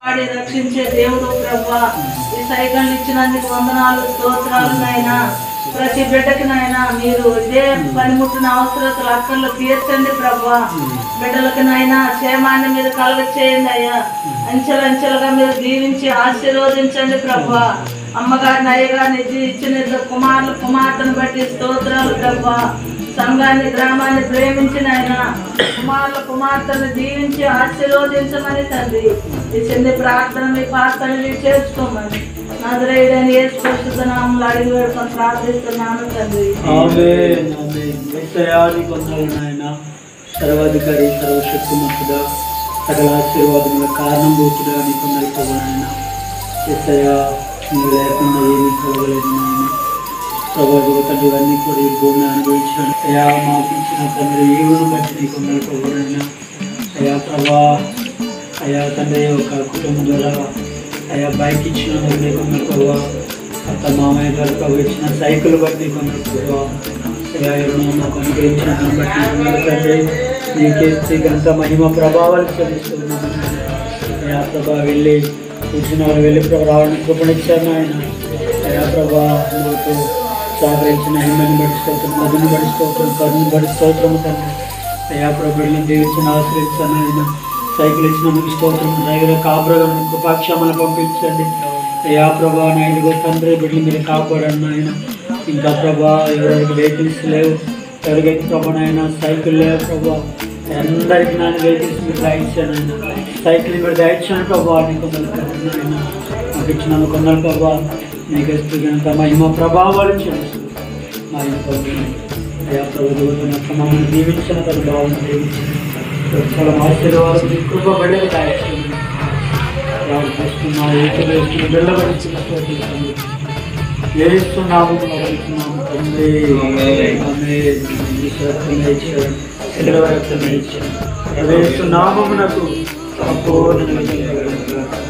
వాడి రక్షించే దేవుడు ప్రభా ఈ సైకిల్ ఇచ్చినందుకు వందనాలు స్తోత్రాలు నాయనా ప్రతి బిడ్డకి నాయనా మీరు ఇదే పనిముట్టిన అవసరతలు అక్కర్లు తీర్చండి ప్రభా బిడ్డలకి నాయనా క్షేమాన్ని మీరు కలగ చేయండి అయ్యా అంచెలంచెలుగా మీరు దీవించి ఆశీర్వదించండి ప్రభా అమ్మగారిని అయ్యగారిని ఇచ్చి- ఇచ్చిన ఇద్దరు కుమారులు కుమార్తెను బట్టి స్తోత్రాలు ప్రభా సంఘాన్ని గ్రామాన్ని ప్రేమించిన ఆయన కుమారుల కుమార్తెను దీవించి ఆశీర్వదించమని తండ్రి ఈ చిన్ని ప్రార్థన మీ పాత్రని చేర్చుకోమని నదురైడని ఏ స్పష్టత నామలు అడిగి వేడుకొని ప్రార్థిస్తున్నాను తండ్రి ఆమేన్, ఆమేన్. యేసయ్యాని కొందరు నాయన సర్వాధికారి సర్వశక్తిమంతుడా సకల ఆశీర్వాదముల కారణభూతుడా నీ కొందరు నాయన ఎస్ఐయా నువ్వు లేకుండా ఏమీ కలగలేదు నాయన ప్రభావ తండ్రి ఇవన్నీ కూడా ఈ భూమి అనుభవించాను అయ్యా మాకు ఇచ్చిన తండ్రి ఈవును బట్టి నీ కొందరు పోవాలైనా అయ్యా ప్రభా అయ్యా తండ్రి ఒక కుటుంబం ద్వారా అయ్యా బైక్ ఇచ్చిన నీ కొందరు ప్రభా అత్త మామయ్య గారు ప్రభు ఇచ్చిన సైకిల్ బట్టి కొందరు ప్రభా అయ్యా ఎవరు మాకు అనుగ్రహించిన దాన్ని బట్టి కొందరు తండ్రి నీకే శ్రీగంత మహిమ ప్రభావాలు చెల్లిస్తున్నాను అయ్యా ప్రభా వెళ్ళి కూర్చున్న వారు వెళ్ళి ప్రభా రావడానికి కృపణిచ్చాను ఆయన అయ్యా ప్రభా మాకు సహకరించిన హిమ్మని బట్టి స్తోత్రం మధుని బట్టి స్తోత్రం కరుణని బట్టి స్తోత్రం తండ్రి అయ్యా ప్రభు బిడ్డలను దీవించిన ఆశ్రయించాను ఆయన సైకిల్ ఇచ్చినందుకు స్తోత్రం డ్రైవర్ కాపురలను కృపాక్షమలు పంపించండి అయ్యా ప్రభా నాయుడుగో తండ్రి బిడ్డలు మీరు కాపాడండి ఆయన ఇంకా ప్రభా ఎవరెవరికి వెహికల్స్ లేవు ఎవరికైతే ప్రభా నాయన సైకిల్ లేవు ప్రభా అందరికి నాన్న వెహికల్స్ మీరు దయచాను ఆయన సైకిల్ మీరు దయచాను ప్రభా నీకు కొందరు ఆయన మాకు ఇచ్చిన కొందరు ప్రభా నీకు ఇస్తున్నంత మహిమ ప్రభావాలు చేస్తూ మహిమ పొందిన అయ్యా ప్రభుత్వం మమ్మల్ని దీవించిన ప్రభావం దీవించిన చాలా ఆశీర్వాదం మీ కృప బిడ్డలు దయచేయండి ప్రార్థిస్తున్నా ఏకలు వేస్తున్న బిడ్డబడిచిన ఏస్తున్నాము అడుగుతున్నాము తండ్రి ఆమేన్. ఈశ్వరత్వమే ఇచ్చాడు సెలవు రక్తమే ఇచ్చాడు ప్రవేశ నామమునకు సంపూర్ణ